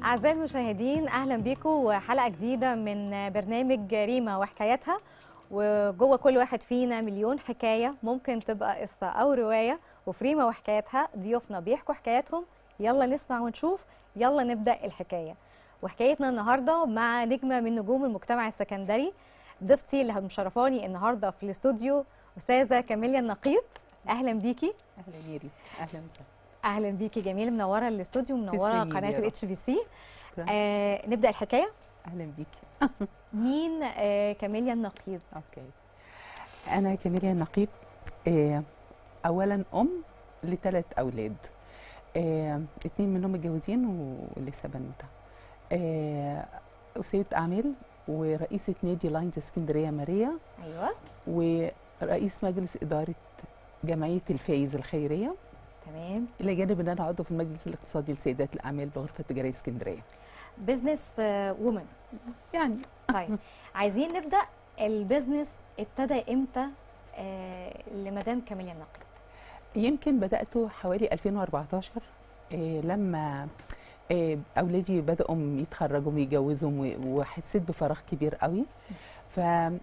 أعزائي المشاهدين أهلا بيكم وحلقة جديدة من برنامج ريما وحكاياتها وجوه كل واحد فينا مليون حكاية ممكن تبقى قصة أو رواية وفي ريما وحكاياتها ضيوفنا بيحكوا حكاياتهم يلا نسمع ونشوف يلا نبدأ الحكاية وحكايتنا النهاردة مع نجمة من نجوم المجتمع السكندري ضيفتي اللي مشرفاني النهاردة في الاستوديو أستاذة كاميليا النقيب أهلا بيكي اهلا ميري اهلا وسهلا اهلا بيكي جميل منوره الاستوديو منوره تسلمي لي قناه يا رب. الاتش بي سي شكرا آه نبدا الحكايه اهلا بيكي مين آه كاميليا النقيب اوكي انا كاميليا النقيب آه اولا ام لثلاث اولاد آه اتنين منهم متجوزين ولسه بنوته آه وسيدة اعمال ورئيسه نادي لاينز اسكندريه ماريا ايوه ورئيس مجلس اداره جمعيه الفايز الخيريه تمام الى جانب ان انا عضو في المجلس الاقتصادي لسيدات الاعمال بغرفه التجاريه اسكندريه بزنس آه وومن يعني طيب عايزين نبدا البيزنس ابتدى امتى آه لمدام كاميليا النقيب يمكن بدأته حوالي 2014 آه، لما آه، أولادي بدأوا يتخرجوا ويتجوزوا و- وحسيت بفراغ كبير قوي ف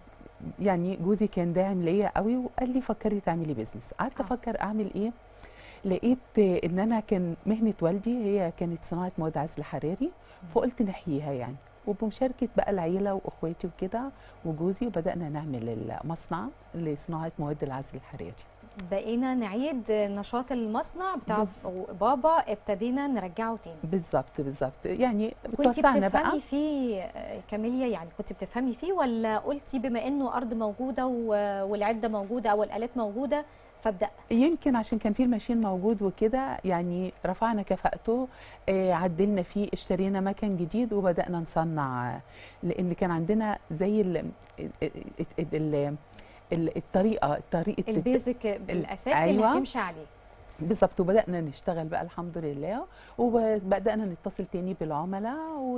يعني جوزي كان داعم ليا قوي وقال لي فكري تعملي بيزنس قعدت آه. افكر اعمل ايه لقيت آه، ان انا كان مهنه والدي هي كانت صناعه مواد عزل حراري فقلت نحييها يعني وبمشاركه بقى العيله واخواتي وكده وجوزي بدانا نعمل المصنع لصناعه مواد العزل الحراري بقينا نعيد نشاط المصنع بتاع بز- بابا ابتدينا نرجعه تاني بالظبط بالظبط يعني كنت توسعنا بتفهمي بقى فيه آه، كاميليا يعني كنت بتفهمي فيه ولا قلتي بما انه ارض موجوده و- والعده موجوده او الالات موجوده فابدا يمكن عشان كان في الماشين موجود وكده يعني رفعنا كفاءته آه، عدلنا فيه اشترينا مكان جديد وبدانا نصنع آه، لان كان عندنا زي ال ال ال ال الطريقه طريقه البيزك الاساسي اللي أيوة. هتمشي عليه بالظبط وبدانا نشتغل بقى الحمد لله وبدانا نتصل تاني بالعملاء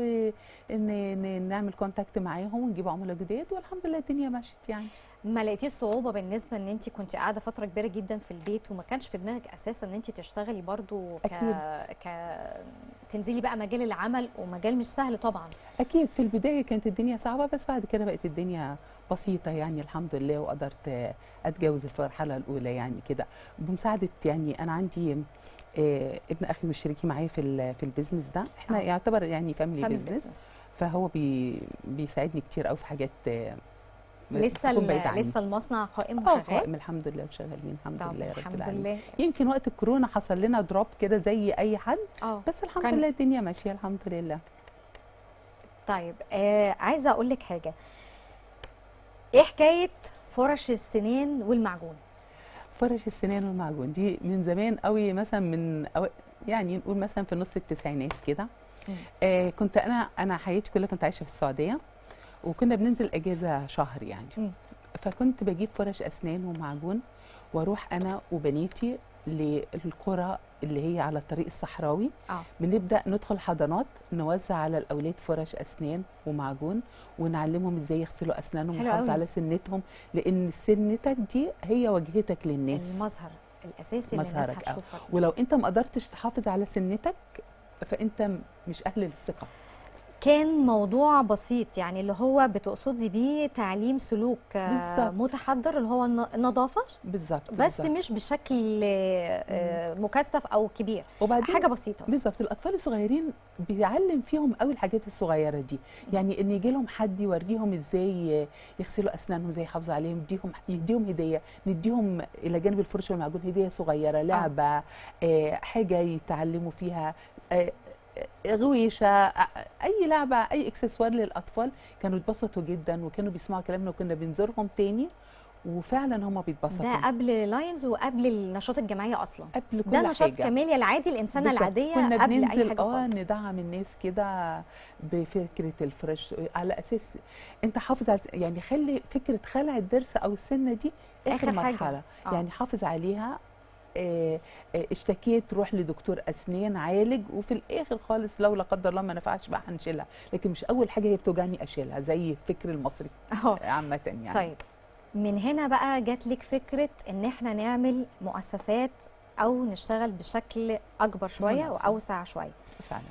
ونعمل كونتاكت معاهم ونجيب عملاء جداد والحمد لله الدنيا مشت يعني ما لقيتيش صعوبه بالنسبه ان انت كنت قاعده فتره كبيره جدا في البيت وما كانش في دماغك اساسا ان انت تشتغلي برضو ك... أكيد. ك تنزلي بقى مجال العمل ومجال مش سهل طبعا اكيد في البدايه كانت الدنيا صعبه بس بعد كده بقت الدنيا بسيطه يعني الحمد لله وقدرت آه، اتجوز في المرحله الاولى يعني كده بمساعده يعني انا عندي آه، ابن اخي وشريكي معايا في ال- في البيزنس ده احنا آه. يعتبر يعني فاميلي فاميلي بيزنس بيزنس فهو بي بيساعدني كتير قوي في حاجات آه، لسه بتكون ال- بعيدة عني. لسه المصنع قائم اه وشغال قائم الحمد لله وشغالين الحمد طب لله يا رب الحمد العالمين لله يمكن وقت الكورونا حصل لنا دروب كده زي اي حد اه بس الحمد كان- لله الدنيا ماشيه الحمد لله طيب آه عايزه اقول لك حاجه ايه حكايه فرش السنان والمعجون فرش السنان والمعجون دي من زمان قوي مثلا من أو يعني نقول مثلا في نص التسعينات كده مم. آه كنت انا انا حياتي كلها كنت عايشه في السعوديه وكنا بننزل اجازه شهر يعني مم. فكنت بجيب فرش اسنان ومعجون واروح انا وبناتي للقرى اللي هي على الطريق الصحراوي اه بنبدا ندخل حضانات نوزع على الاولاد فرش اسنان ومعجون ونعلمهم ازاي يغسلوا اسنانهم حلو ونحافظ قوي. على سنتهم لان سنتك دي هي واجهتك للناس المظهر الاساسي اللي الناس مظهرك، آه. هتشوفك ولو انت ما قدرتش تحافظ على سنتك فانت م- مش اهل للثقه كان موضوع بسيط يعني اللي هو بتقصدي بيه تعليم سلوك آه، بالظبط. متحضر اللي هو الن- النظافه بالظبط بس بالظبط. مش بشكل آه، مكثف او كبير وبعدين حاجه بسيطه بالظبط الاطفال الصغيرين بيعلم فيهم قوي الحاجات الصغيره دي يعني ان يجي لهم حد يوريهم ازاي يغسلوا اسنانهم ازاي يحافظوا عليهم يديهم يديهم هديه نديهم الى جانب الفرش والمعجون هديه صغيره لعبه آه حاجه يتعلموا فيها آه آه، غويشه آه، اي لعبه اي اكسسوار للاطفال كانوا اتبسطوا جدا وكانوا بيسمعوا كلامنا وكنا بنزورهم تاني وفعلا هم بيتبسطوا ده قبل لاينز وقبل النشاط الجماعي اصلا قبل كل ده نشاط حاجة. كاميليا العادي الانسانه بالظبط. العاديه كنا قبل اي بننزل حاجه اه خالص ندعم الناس كده بفكره الفريش على اساس انت حافظ على يعني خلي فكره خلع الضرس او السنه دي اخر, آخر حاجة. مرحله آه. يعني حافظ عليها آه، آه، اشتكيت روح لدكتور اسنان عالج وفي الاخر خالص لو لا قدر الله ما نفعش بقى هنشيلها لكن مش اول حاجه هي بتوجعني اشيلها زي الفكر المصري اه عامه يعني طيب من هنا بقى جات لك فكره ان احنا نعمل مؤسسات او نشتغل بشكل اكبر شويه منظم. واوسع شويه فعلا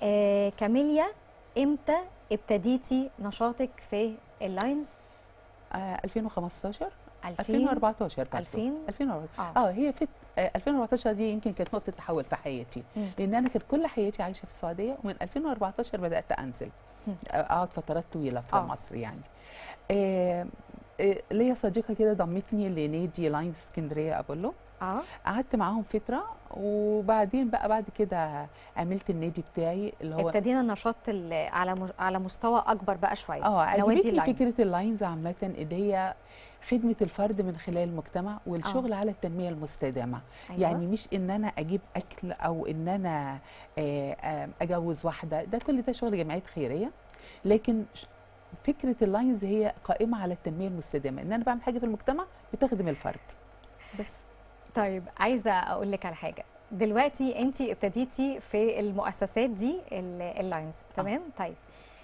آه كاميليا امتى ابتديتي نشاطك في اللاينز آه 2015 2000 2014 برضه. 2000 2014 اه اه هي في آه 2014 دي يمكن كانت نقطه تحول في حياتي مم. لان انا كانت كل حياتي عايشه في السعوديه ومن 2014 بدات انزل مم. آه، اقعد فترات طويله في آه. مصر يعني آه آه ليا صديقه كده ضمتني لنادي لاينز اسكندريه ابولو اه قعدت معاهم فتره وبعدين بقى بعد كده عملت النادي بتاعي اللي هو ابتدينا النشاط ال- على مج- على مستوى اكبر بقى شويه اه نوادي عجبتني اللاينز. فكره اللاينز عامه اللي هي خدمه الفرد من خلال المجتمع والشغل على التنميه المستدامه أيوة. يعني مش ان انا اجيب اكل او ان انا آه، آه، اجوز واحده ده كل ده شغل جمعيات خيريه لكن ش- فكره اللاينز هي قائمه على التنميه المستدامه ان انا بعمل حاجه في المجتمع بتخدم الفرد بس طيب عايزه اقول لك على حاجه دلوقتي انت ابتديتي في المؤسسات دي ال- اللاينز تمام طيب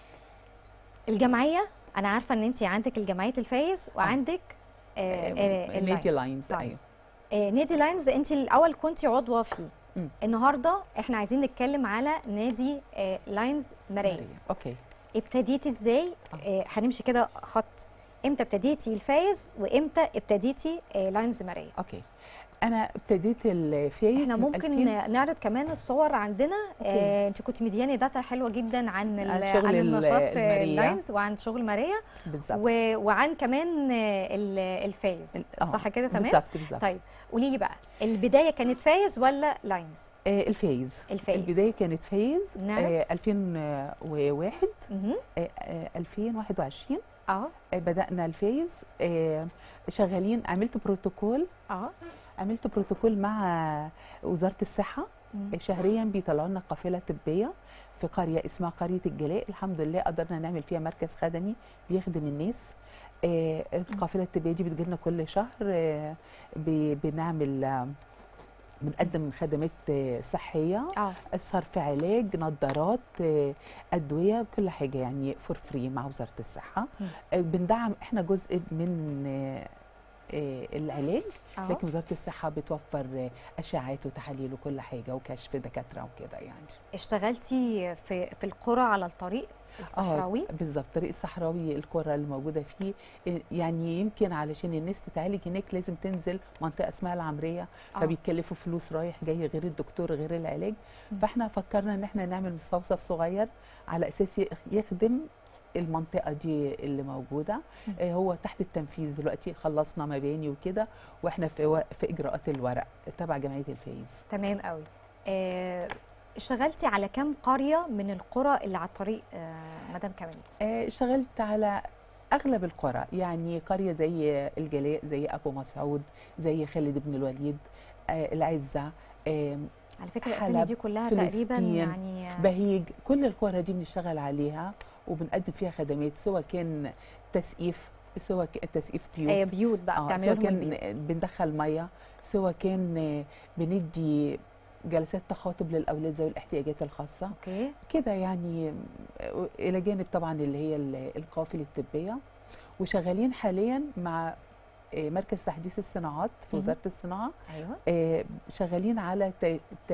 الجمعيه انا عارفه ان انت عندك الجمعيه الفايز وعندك آه آه نادي اللاينز. لاينز طيب. ايوه آه نادي لاينز انت الاول كنت عضوه فيه مم. النهارده احنا عايزين نتكلم على نادي آه لاينز ماريا ماريا. اوكي ابتديتي ازاي آه هنمشي كده خط امتى ابتديتي الفايز وامتى ابتديتي آه لاينز ماريا اوكي انا ابتديت الفايز احنا من ممكن 2000 نعرض كمان الصور عندنا أوكي. آه، انت كنت مدياني داتا حلوه جدا عن ال- عن شغل عن ال- النشاط آه، الماريا. اللاينز وعن شغل ماريا بالظبط و- وعن كمان آه، ال- الفايز ال- آه، صح كده تمام بالظبط بالظبط طيب قولي لي بقى البدايه كانت فايز ولا لاينز آه الفايز الفايز. البدايه كانت فايز نعم. آه 2001 مهم. آه آه 2021 اه آه بدانا الفايز آه شغالين عملت بروتوكول اه عملت بروتوكول مع وزاره الصحه مم. آه، شهريا بيطلعوا لنا قافله طبيه في قريه اسمها قريه الجلاء الحمد لله قدرنا نعمل فيها مركز خدمي بيخدم الناس آه، القافله الطبيه دي بتجيلنا كل شهر آه، ب- بنعمل آه، بنقدم خدمات آه، صحيه اه صرف علاج نظارات آه، ادويه كل حاجه يعني فور فري مع وزاره الصحه مم. آه، بندعم احنا جزء من آه، آه، العلاج اه لكن وزاره الصحه بتوفر آه، اشعاعات وتحاليل وكل حاجه وكشف دكاتره وكده يعني اشتغلتي في في القرى على الطريق الصحراوي اه بالظبط طريق الصحراوي القرى اللي موجوده فيه آه، يعني يمكن علشان الناس تتعالج هناك لازم تنزل منطقه اسمها العمريه آه. فبيتكلفوا فلوس رايح جاي غير الدكتور غير العلاج مم. فاحنا فكرنا ان احنا نعمل مستوصف صغير على اساس ي- يخدم المنطقه دي اللي موجوده مم. آه، هو تحت التنفيذ دلوقتي خلصنا مباني وكده واحنا في و- في اجراءات الورق تبع جمعيه الفايز تمام قوي آه، اشتغلتي على كام قريه من القرى اللي على الطريق آه، مدام كاميليا آه، اشتغلت على اغلب القرى يعني قريه زي الجلاء زي ابو مسعود زي خالد بن الوليد آه، العزه آه، على فكره الاسامي حلب، دي كلها تقريبا فلسطين، يعني آه، بهيج كل القرى دي بنشتغل عليها وبنقدم فيها خدمات سواء كان تسقيف سواء ك- تسقيف بيوت آه، بيوت بقى آه، بتعملوا سواء لهم البيوت كان بندخل ميه سواء كان آه، بندي جلسات تخاطب للاولاد ذوي الاحتياجات الخاصه اوكي كده يعني آه، الى جانب طبعا اللي هي ال- القوافل الطبيه وشغالين حاليا مع آه، مركز تحديث الصناعات في مهم. وزاره الصناعه ايوه آه، شغالين على ت... ت...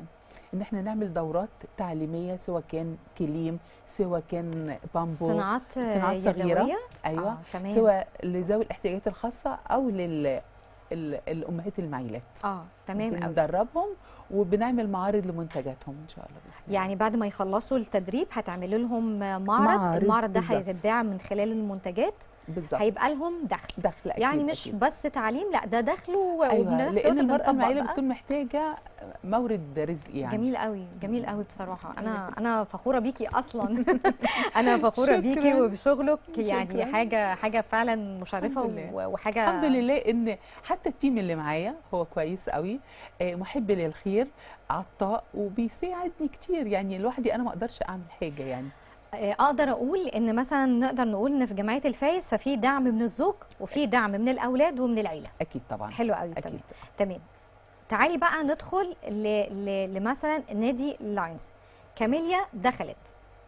ان احنا نعمل دورات تعليميه سواء كان كليم سواء كان بامبو صناعات آه، صناعات صغيرة. يدوية؟ ايوه آه، تمام سواء لذوي الاحتياجات الخاصه او لل ال- الامهات المعيلات اه تمام قوي بندربهم وبنعمل معارض لمنتجاتهم ان شاء الله باذن الله يعني بعد ما يخلصوا التدريب هتعملوا لهم معرض, معرض، المعرض ده بالظبط. هيتباع من خلال المنتجات بالظبط هيبقى لهم دخل دخل أكيد يعني مش أكيد. بس تعليم لا ده دخل و- ايوه وبنفس لان الوقت المراه بنطبق المعيله بقى. بتكون محتاجه مورد رزق يعني جميل قوي جميل قوي بصراحه انا انا فخوره بيكي اصلا انا فخوره بيكي شكراً. وبشغلك يعني شكراً. حاجه حاجه فعلا مشرفه الحمد لله. و- وحاجه الحمد لله ان حتى التيم اللي معايا هو كويس قوي آه، محب للخير عطاء وبيساعدني كتير يعني لوحدي انا ما اقدرش اعمل حاجه يعني آه، اقدر اقول ان مثلا نقدر نقول ان في جمعيه الفايز ففي دعم من الزوج وفي دعم من الاولاد ومن العيله اكيد طبعا حلو قوي تمام اكيد تمام تعالي بقى ندخل ل... ل... لمثلا نادي لاينز كاميليا دخلت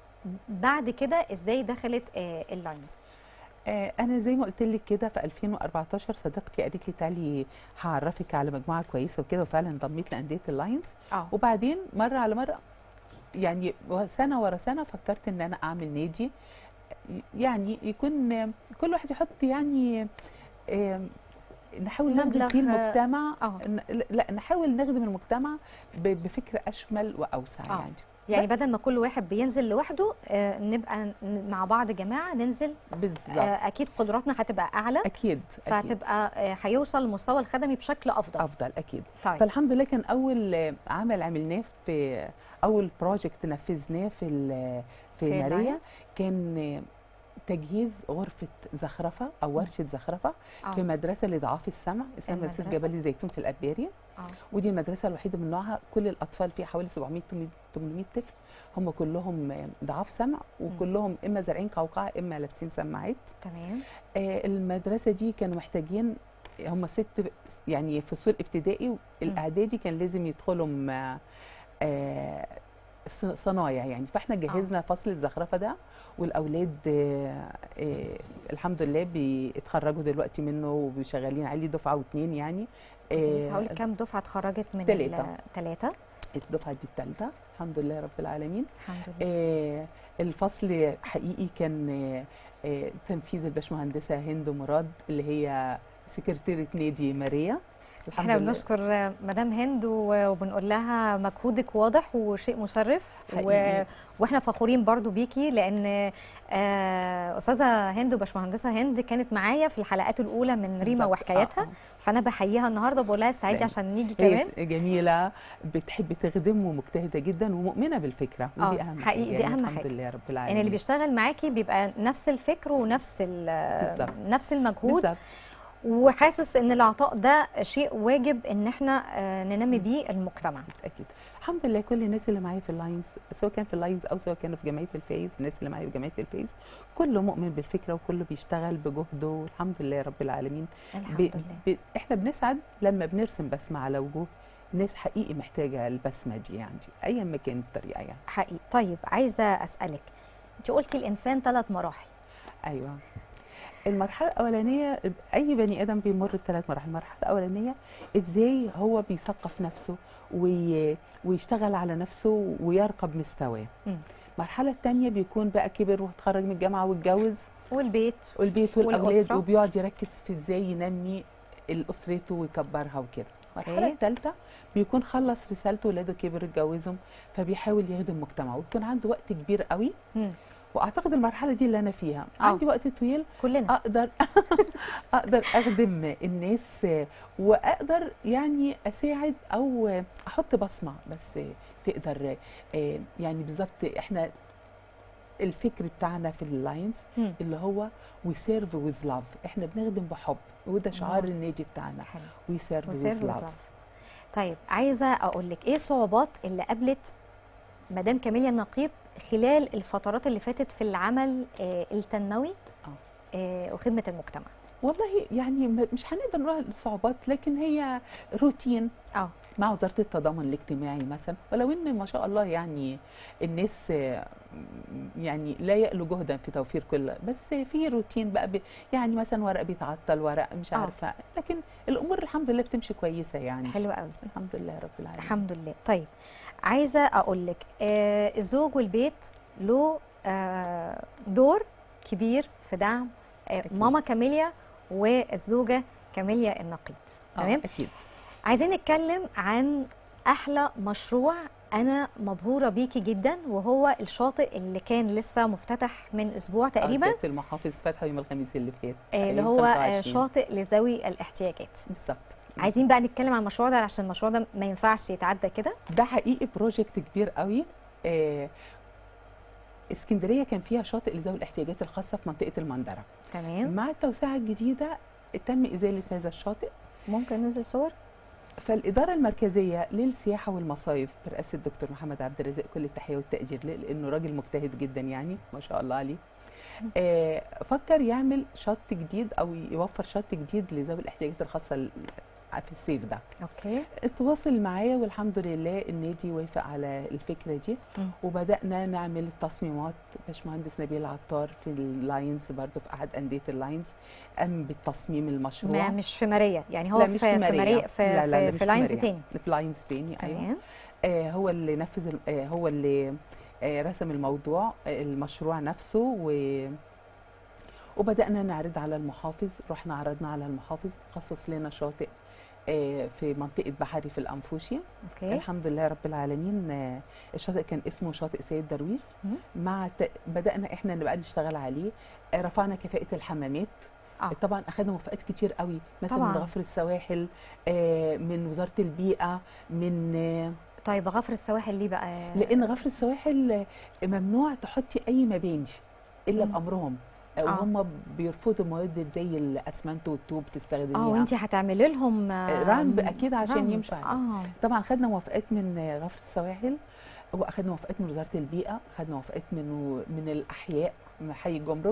بعد كده ازاي دخلت آه اللاينز آه، انا زي ما قلت لك كده في 2014 صديقتي قالت لي تعالي هعرفك على مجموعه كويسه وكده وفعلا انضميت لانديه اللاينز اه وبعدين مره على مره يعني سنه ورا سنه فكرت ان انا اعمل نادي يعني يكون كل واحد يحط يعني آم، نحاول نخدم مبلغ، فيه المجتمع اه ن- لا نحاول نخدم المجتمع ب- بفكر اشمل واوسع آه. يعني يعني بس. بدل ما كل واحد بينزل لوحده آه، نبقى ن- مع بعض جماعه ننزل بالظبط آه، اكيد قدراتنا هتبقى اعلى اكيد اكيد فهتبقى آه، هيوصل المستوى الخدمي بشكل افضل افضل اكيد طيب فالحمد لله كان اول آه، عمل عملناه في اول بروجكت نفذناه في ال- في, في ماريا اللاينز؟ كان آه، تجهيز غرفه زخرفه او ورشه زخرفه آه. في مدرسه لضعاف السمع اسمها مدرسه المدرسة؟ جبل الزيتون في الابياري آه. ودي المدرسه الوحيده من نوعها كل الاطفال فيها حوالي 700 800 طفل هم كلهم آه، ضعاف سمع وكلهم اما زارعين قوقعه اما لابسين سماعات تمام آه، المدرسه دي كانوا محتاجين هم ست يعني فصول ابتدائي الاعدادي كان لازم يدخلوا م- آه، ص- صنايع يعني فاحنا جهزنا فصل الزخرفه ده والاولاد آه، آه، الحمد لله بيتخرجوا دلوقتي منه وشغالين عليه دفعه واتنين يعني كنت لسه آه، هقول كام دفعه اتخرجت من تلاتة. ثلاثه الدفعه دي الثالثه الحمد لله رب العالمين الحمد لله آه، الفصل حقيقي كان آه، آه، تنفيذ الباشمهندسه هند مراد اللي هي سكرتيرة نادي ماريا الحمد احنا لله بنشكر آه، مدام هند و- وبنقول لها مجهودك واضح وشيء مشرف و... حقيقي. واحنا فخورين برضو بيكي لان آه، استاذه هند وباشمهندسه هند كانت معايا في الحلقات الاولى من ريما بالظبط. وحكاياتها آه، آه. فانا بحييها النهارده بقول لها استعدي تسلمي. عشان نيجي هي كمان س- جميله بتحب تخدم ومجتهده جدا ومؤمنه بالفكره آه، ودي اهم حقيقي حاجه دي يعني أهم الحمد حاجة. لله رب يعني العالمين اللي بيشتغل معاكي بيبقى نفس الفكر ونفس ال- بالظبط. نفس المجهود بالظبط وحاسس ان العطاء ده شيء واجب ان احنا آه، ننمي بيه المجتمع اكيد الحمد لله كل الناس اللي معايا في اللاينز سواء كان في اللاينز او سواء كانوا في جمعيه الفايز الناس اللي معايا في جمعيه الفايز كله مؤمن بالفكره وكله بيشتغل بجهده والحمد لله رب العالمين الحمد ب... لله ب... احنا بنسعد لما بنرسم بسمه على وجوه ناس حقيقي محتاجه البسمه دي يعني ايا ما كانت الطريقه يعني حقيقي طيب عايزه اسالك انت قلتي الانسان ثلاث مراحل ايوه المرحله الاولانيه اي بني ادم بيمر بثلاث مراحل المرحله الاولانيه ازاي هو بيثقف نفسه وي... ويشتغل على نفسه ويرقى بمستواه مم. المرحله الثانيه بيكون بقى كبر وتخرج من الجامعه واتجوز والبيت والبيت والاولاد والأسرة. وبيقعد يركز في ازاي ينمي اسرته ويكبرها وكده المرحله أوكي. الثالثه بيكون خلص رسالته ولاده كبر اتجوزهم فبيحاول يخدم مجتمعه ويكون عنده وقت كبير قوي مم. واعتقد المرحله دي اللي انا فيها آه. عندي وقت طويل كلنا اقدر اقدر اخدم الناس واقدر يعني اساعد او احط بصمه بس تقدر آه، يعني بالظبط احنا الفكر بتاعنا في اللاينز مم. اللي هو وي سيرف ويز لاف احنا بنخدم بحب وده شعار الله. النادي بتاعنا حلو وي سيرف ويز وسيرف لاف وزلف. طيب عايزه اقول لك ايه الصعوبات اللي قابلت مدام كاميليا النقيب خلال الفترات اللي فاتت في العمل آه، التنموي آه. آه، وخدمه المجتمع والله يعني م- مش هنقدر نقول الصعوبات لكن هي روتين اه مع وزاره التضامن الاجتماعي مثلا ولو ان ما شاء الله يعني الناس آه، يعني لا يألو جهدا في توفير كل بس في روتين بقى ب- يعني مثلا ورق بيتعطل ورق مش آه. عارفه لكن الامور الحمد لله بتمشي كويسه يعني حلو قوي الحمد لله رب العالمين الحمد لله طيب عايزه اقول لك آه الزوج والبيت له آه دور كبير في دعم آه أكيد. ماما كاميليا والزوجه كاميليا النقيب آه، تمام اكيد عايزين نتكلم عن احلى مشروع انا مبهوره بيكي جدا وهو الشاطئ اللي كان لسه مفتتح من اسبوع تقريبا سياده المحافظ فتحه يوم الخميس اللي فات آه، اللي يوم هو آه، 25. شاطئ لذوي الاحتياجات بالظبط عايزين بقى نتكلم عن المشروع ده عشان المشروع ده ما ينفعش يتعدى كده ده حقيقي بروجكت كبير قوي آه اسكندريه كان فيها شاطئ لذوي الاحتياجات الخاصه في منطقه المندره تمام مع التوسعه الجديده تم ازاله هذا الشاطئ ممكن ننزل صور فالإدارة المركزية للسياحة والمصايف برئاسة الدكتور محمد عبد الرازق كل التحية والتقدير له لأنه راجل مجتهد جدا يعني ما شاء الله عليه آه فكر يعمل شط جديد أو يوفر شط جديد لذوي الاحتياجات الخاصة ال- في الصيف ده اوكي اتواصل معايا والحمد لله النادي وافق على الفكرة دي مم. وبدأنا نعمل التصميمات باشمهندس نبيل عطار في اللاينز برضه في أحد أندية اللاينز قام بالتصميم المشروع ما مش في ماريا يعني هو لا، في مش في في ماريا. ماريا في لا، لا، لا، في, مش في لاينز ماريا. تاني في لاينز تاني ايوه تمام آه هو اللي نفذ الم- آه هو اللي آه رسم الموضوع آه المشروع نفسه و وبدأنا نعرض على المحافظ رحنا عرضنا على المحافظ خصص لنا شاطئ آه، في منطقة بحري في الأنفوشي اوكي الحمد لله رب العالمين آه، الشاطئ كان اسمه شاطئ سيد درويش مم. مع ت... بدأنا احنا نبقى نشتغل عليه آه، رفعنا كفاءة الحمامات اه طبعا اخذنا موافقات كتير قوي مثلا طبعاً. من غفر السواحل آه، من وزارة البيئة من آه، طيب غفر السواحل ليه بقى لان غفر السواحل آه، ممنوع تحطي اي مباني الا مم. بامرهم آه. وهم بيرفضوا مواد زي الاسمنت والطوب تستخدميها اه وانت هتعملي لهم آه، رمب أكيد عشان رمب. يمشوا عليه. اه طبعا خدنا موافقات من آه، غفر السواحل واخدنا موافقات من وزاره البيئه خدنا موافقات من من الاحياء من حي الجمرك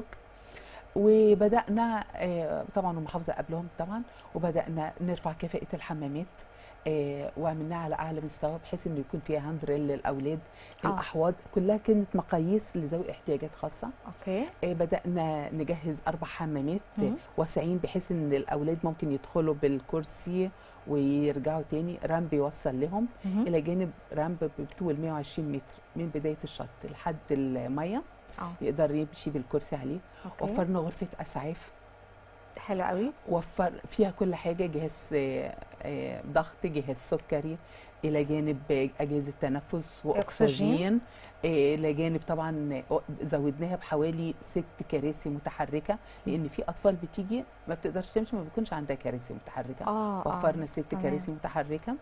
وبدانا آه، طبعا المحافظه قبلهم طبعا وبدانا نرفع كفاءه الحمامات آه، وعملناها على اعلى مستوى بحيث انه يكون فيها هاند ريل للاولاد آه. الاحواض كلها كانت مقاييس لذوي احتياجات خاصه اوكي آه، بدأنا نجهز أربع حمامات مم. واسعين بحيث إن الأولاد ممكن يدخلوا بالكرسي ويرجعوا تاني رامب يوصل لهم مهم. إلى جانب رامب بطول 120 متر من بداية الشط لحد المية اه يقدر يمشي بالكرسي عليه اوكي وفرنا غرفة أسعاف حلو قوي وفر فيها كل حاجة جهاز آه، آه، ضغط جهاز سكري إلى جانب أجهزة تنفس أكسجين. وأكسجين آه، إلى جانب طبعا آه، زودناها بحوالي ست كراسي متحركة لأن في أطفال بتيجي ما بتقدرش تمشي ما بيكونش عندها كراسي متحركة اه آه. وفرنا ست تمام. كراسي متحركة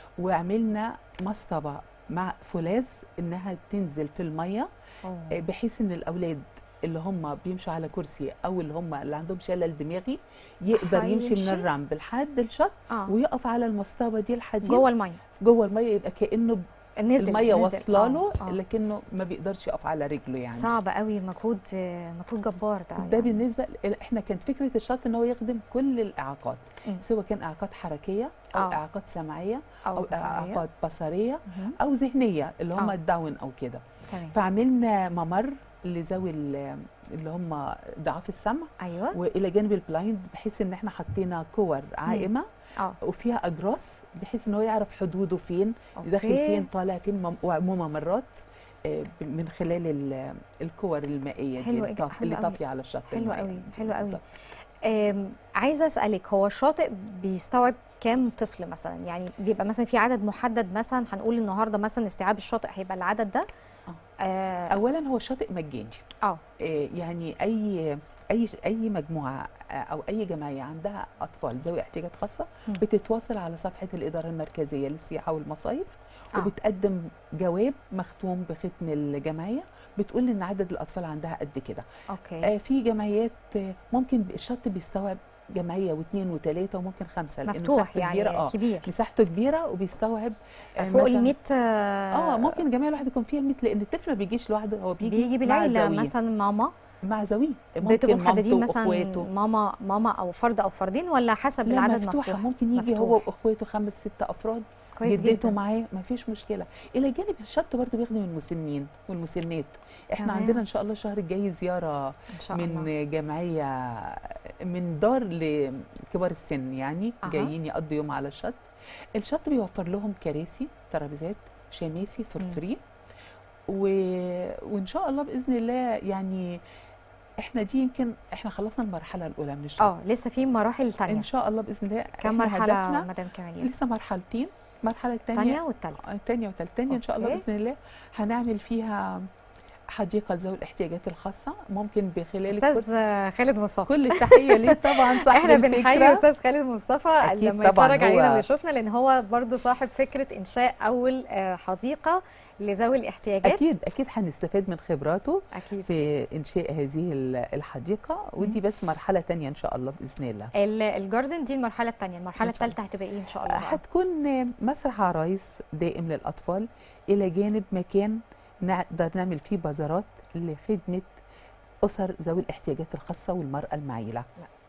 وعملنا مصطبة مع فولاذ إنها تنزل في المية أوه. آه، بحيث ان الاولاد اللي هم بيمشوا على كرسي او اللي هم اللي عندهم شلل دماغي يقدر يمشي هيمشي؟ من الرمب لحد الشط اه ويقف على المصطبه دي الحديد جوه الميه جوه الميه يبقى كانه نزل الميه نزل. واصله آه، له آه. لكنه ما بيقدرش يقف على رجله يعني صعب قوي مجهود آه، مجهود جبار ده ده يعني. بالنسبه ل- احنا كانت فكره الشط ان هو يخدم كل الاعاقات مم. سواء كان اعاقات حركيه او آه. اعاقات سمعيه او او بصرية. اعاقات بصريه مهم. او ذهنيه اللي هم آه. الداون او كده تمام فعملنا ممر لذوي ال- اللي هم ضعاف السمع ايوه والى جانب البلايند بحيث ان احنا حطينا كور عائمه اه وفيها اجراس بحيث ان هو يعرف حدوده فين داخل أوكي. فين طالع فين مم- وممرات آه، من خلال ال- الكور المائيه دي حلو اللي إيه- طاف- حلو اللي قوي. طافيه على الشط حلو المائي. قوي، حلو قوي. بالظبط. آم، عايزه اسالك هو الشاطئ بيستوعب كام طفل مثلا يعني بيبقى مثلا في عدد محدد مثلا هنقول النهارده مثلا استيعاب الشاطئ هيبقى العدد ده آه. اه اولا هو شاطئ مجاني اه آه، يعني اي اي اي مجموعه آه، او اي جمعيه عندها اطفال ذوي احتياجات خاصه مم. بتتواصل على صفحه الاداره المركزيه للسياحه والمصايف آه. وبتقدم جواب مختوم بختم الجمعيه بتقول ان عدد الاطفال عندها قد كده اوكي آه، في جمعيات آه، ممكن الشط بيستوعب جمعيه واثنين وثلاثه وممكن خمسه لأن مفتوح مساحته يعني كبيره اه كبير مساحته كبيره وبيستوعب آه، فوق مثلاً- ال 100 اه ممكن جمعيه الواحد يكون فيها 100 لان الطفل ما بيجيش لوحده هو بيجي بيجي مع بالعيله زويه مثلا ماما مع زويه بتبقوا ممكن محددين مامته مثلا واخواته ماما ماما او فرد او فردين ولا حسب لا العدد مفتوحه مفتوح ممكن يجي مفتوح. هو واخواته خمس ست افراد كويس جدته جدا معاه ما فيش مشكله الى جانب الشط برضه بيخدم المسنين والمسنات احنا تمام. عندنا ان شاء الله الشهر الجاي زياره ان شاء من الله جمعيه من دار لكبار السن يعني أها. جايين يقضوا يوم على الشط الشط بيوفر لهم كراسي ترابيزات شماسي فور مم. فري و... وان شاء الله باذن الله يعني احنا دي يمكن احنا خلصنا المرحله الاولى من الشط اه لسه في مراحل تانية ان شاء الله باذن الله كم إحنا مرحله هدفنا مدام كمالية لسه مرحلتين المرحله الثانيه الثانيه والثالثه الثانيه والثالثه الثانيه ان شاء الله أوكي. باذن الله هنعمل فيها حديقه لذوي الاحتياجات الخاصه ممكن بخلال استاذ الكورس خالد مصطفى كل التحيه ليه طبعا صاحب احنا بنحيي الفكره استاذ خالد مصطفى أكيد لما طبعاً يتفرج علينا هو- ويشوفنا لان هو برضو صاحب فكره انشاء اول آه، حديقه لذوي الاحتياجات اكيد اكيد هنستفاد من خبراته اكيد في انشاء هذه ال- الحديقه ودي بس مرحله تانية ان شاء الله باذن الله ال- الجاردن دي المرحله الثانيه المرحله إن شاء الثالثه هتبقى ايه ان شاء الله بقى؟ هتكون مسرح عرايس دائم للاطفال الى جانب مكان نقدر نعمل فيه بازارات لخدمه اسر ذوي الاحتياجات الخاصه والمراه المعيله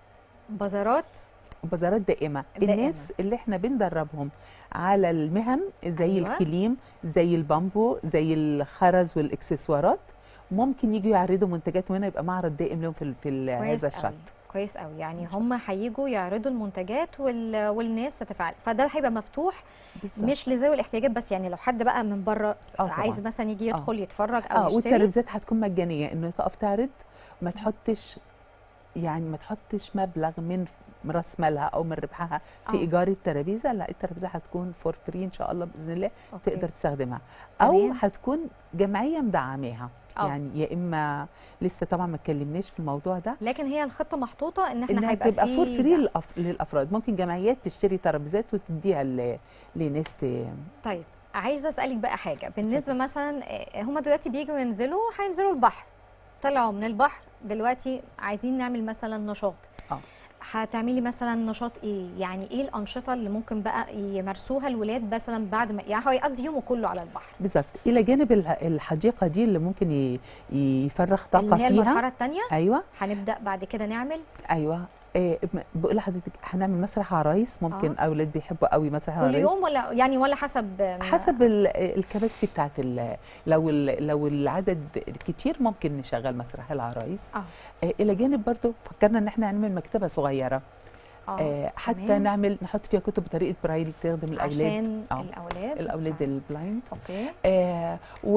بازارات بازارات دائمه. دائمة. الناس اللي احنا بندربهم على المهن زي أيوة. أيوة. الكليم زي البامبو زي الخرز والاكسسوارات ممكن يجوا يعرضوا منتجاتهم هنا يبقى معرض دائم لهم في, ال- في ال- كويس هذا قوي. الشط كويس قوي يعني هم هيجوا يعرضوا المنتجات وال... والناس تتفاعل فده هيبقى مفتوح بالظبط. مش لذوي الاحتياجات بس يعني لو حد بقى من بره طبعاً. عايز مثلا يجي يدخل يتفرج او اه يشتري والترابيزات هتكون مجانيه انه تقف تعرض ما تحطش يعني ما تحطش مبلغ من من راس مالها او من ربحها في آه. ايجار الترابيزه لا الترابيزه هتكون فور فري ان شاء الله باذن الله أوكي. تقدر تستخدمها او تمام. هتكون جمعيه مدعماها آه. يعني يا اما لسه طبعا ما اتكلمناش في الموضوع ده لكن هي الخطه محطوطه ان احنا انها هيبقى تبقى في فور فري للأف... للافراد ممكن جمعيات تشتري ترابيزات وتديها ل... لناس ت... طيب عايزه اسالك بقى حاجه بالنسبه مثلا هم دلوقتي بييجوا ينزلوا هينزلوا البحر طلعوا من البحر دلوقتي عايزين نعمل مثلا نشاط اه هتعملي مثلا نشاط ايه يعني ايه الانشطه اللي ممكن بقى يمارسوها الولاد مثلا بعد ما يعني هو يقضي يومه كله على البحر بالظبط الى جانب الح- الحديقه دي اللي ممكن ي... يفرغ طاقه اللي هي فيها المرحله الثانيه ايوه هنبدا بعد كده نعمل ايوه إيه م- بقول لحضرتك هنعمل مسرح عرايس ممكن آه. اولاد بيحبوا قوي مسرح كل العرايس يوم ولا يعني ولا حسب حسب ال- الكباسيتي بتاعت ال- لو ال- لو العدد كتير ممكن نشغل مسرح العرايس اه آه، الى جانب برضو فكرنا ان احنا نعمل مكتبه صغيره اه آه، حتى تمام. نعمل نحط فيها كتب بطريقه برايل تخدم الاولاد عشان آه. الاولاد الاولاد البلايند اوكي آه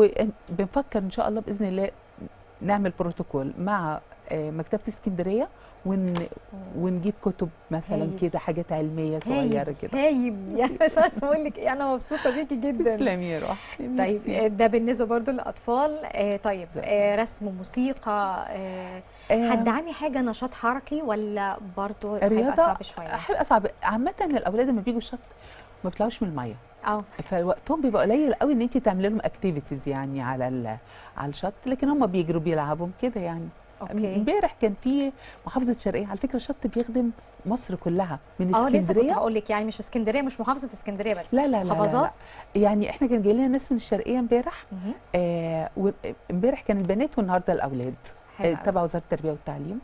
وبنفكر ان شاء الله باذن الله نعمل بروتوكول مع آه مكتبه اسكندريه ون ونجيب كتب مثلا هايل. كده حاجات علميه صغيره كده هايب يعني مش عارفه اقول لك إيه، انا مبسوطه بيكي جدا تسلمي يا روح طيب آه، ده بالنسبه برضو للاطفال آه طيب زي آه رسم موسيقى آه هتدعمي حاجه نشاط حركي ولا برضو هيبقى الرياضه صعب شويه هيبقى صعب عامه الاولاد لما بيجوا الشط ما بيطلعوش من الميه اه فوقتهم بيبقى قليل قوي ان انت تعملي لهم اكتيفيتيز يعني على ال- على الشط لكن هم بيجروا بيلعبوا كده يعني اوكي امبارح كان في محافظه شرقيه على فكره الشط بيخدم مصر كلها من اه لسه كنت اسكندريه هقول لك يعني مش اسكندريه مش محافظه اسكندريه بس لا لا لا لا لا. محافظات يعني احنا كان جاي لنا ناس من الشرقيه امبارح مهم. آه وامبارح كان البنات والنهارده الاولاد حلو آه أوي. تبع وزاره التربيه والتعليم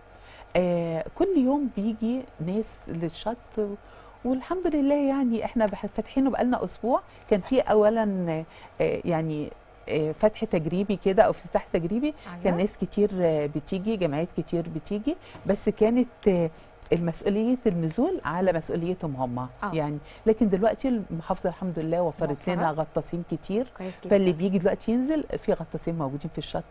آه كل يوم بيجي ناس للشط و- والحمد لله يعني احنا بح- فاتحينه بقالنا اسبوع كان في اولا آه يعني آه فتح تجريبي كده او افتتاح تجريبي كان أيوة. ناس كتير آه، بتيجي جمعيات كتير بتيجي بس كانت آه، المسؤولية النزول على مسؤوليتهم هم آه. يعني لكن دلوقتي المحافظة الحمد لله وفرت موفرة. لنا غطاسين كتير كويس جدا فاللي بيجي دلوقتي ينزل في غطاسين موجودين في الشط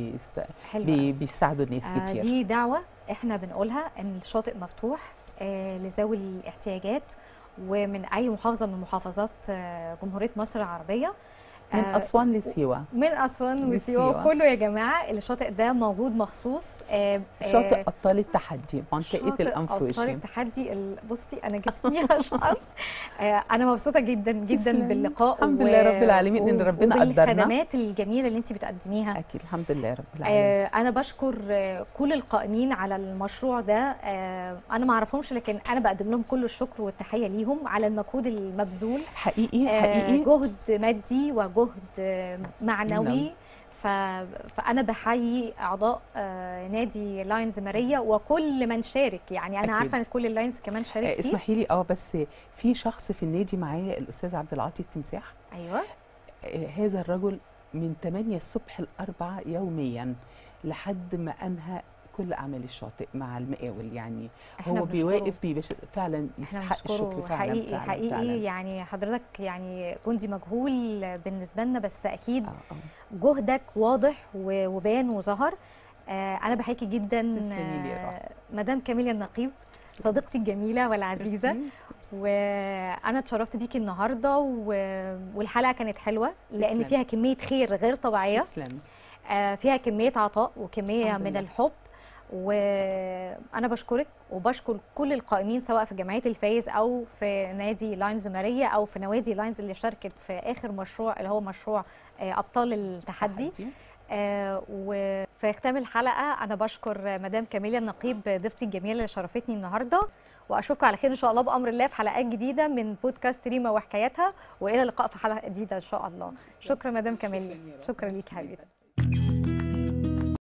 حلو أوي. وبيساعدوا الناس آه، كتير دي دعوة احنا بنقولها ان الشاطئ مفتوح آه، لذوي الاحتياجات ومن اي محافظة من محافظات آه، جمهورية مصر العربية من آه، أسوان لسيوة من اسوان وسيوة وسيوة. كله يا جماعة الشاطئ ده موجود مخصوص آه، شاطئ آه، أبطال التحدي منطقة شاطئ أبطال الأنفوشي التحدي ال- بصي انا جسمي اشعر آه، انا مبسوطه جدا جدا تسلمي. باللقاء الحمد لله رب العالمين إن ربنا قدرنا. والخدمات الجميله اللي انت بتقدميها أكيد الحمد لله رب العالمين آه، انا بشكر آه، كل القائمين على المشروع ده آه، انا ما اعرفهمش لكن انا بقدم لهم كل الشكر والتحيه ليهم على المجهود المبذول حقيقي آه، حقيقي جهد مادي وجهد آه، معنوي معنوي. ف... فانا بحيي اعضاء آه، نادي لاينز ماريا وكل من شارك يعني انا أكيد. عارفه ان كل اللاينز كمان شارك آه، فيه اسمحي لي اه بس في شخص في النادي معايا الاستاذ عبد العاطي التمساح ايوه آه، هذا الرجل من 8 الصبح الأربعة يوميا لحد ما أنهى كل أعمال الشاطئ مع المقاول يعني احنا هو بنشكره. بيواقف بيبش فعلا احنا يستحق الشكر بنشكره فعلا حقيقي فعلا حقيقي فعلا. يعني حضرتك يعني جندي مجهول بالنسبه لنا بس اكيد آه آه. جهدك واضح و- وبان وظهر آه انا بحييكي جدا تسلمي لي يا روح. آه، مدام كاميليا النقيب صديقتي الجميله والعزيزه ميرسي. وانا اتشرفت بيكي النهارده و- والحلقه كانت حلوه لان تسلمي. فيها كميه خير غير طبيعيه تسلمي آه، فيها كميه عطاء وكميه الحمد من لله. الحب وانا بشكرك وبشكر كل القائمين سواء في جمعيه الفايز او في نادي لاينز ماريا او في نوادي لاينز اللي شاركت في اخر مشروع اللي هو مشروع آه، ابطال التحدي تحدي. آه، وفي ختام الحلقه انا بشكر مدام كاميليا النقيب ضيفتي الجميله اللي شرفتني النهارده واشوفكم على خير ان شاء الله بامر الله في حلقات جديده من بودكاست ريما وحكاياتها والى اللقاء في حلقه جديده ان شاء الله شكرا مدام كاميليا شكرا ليك حبيبتي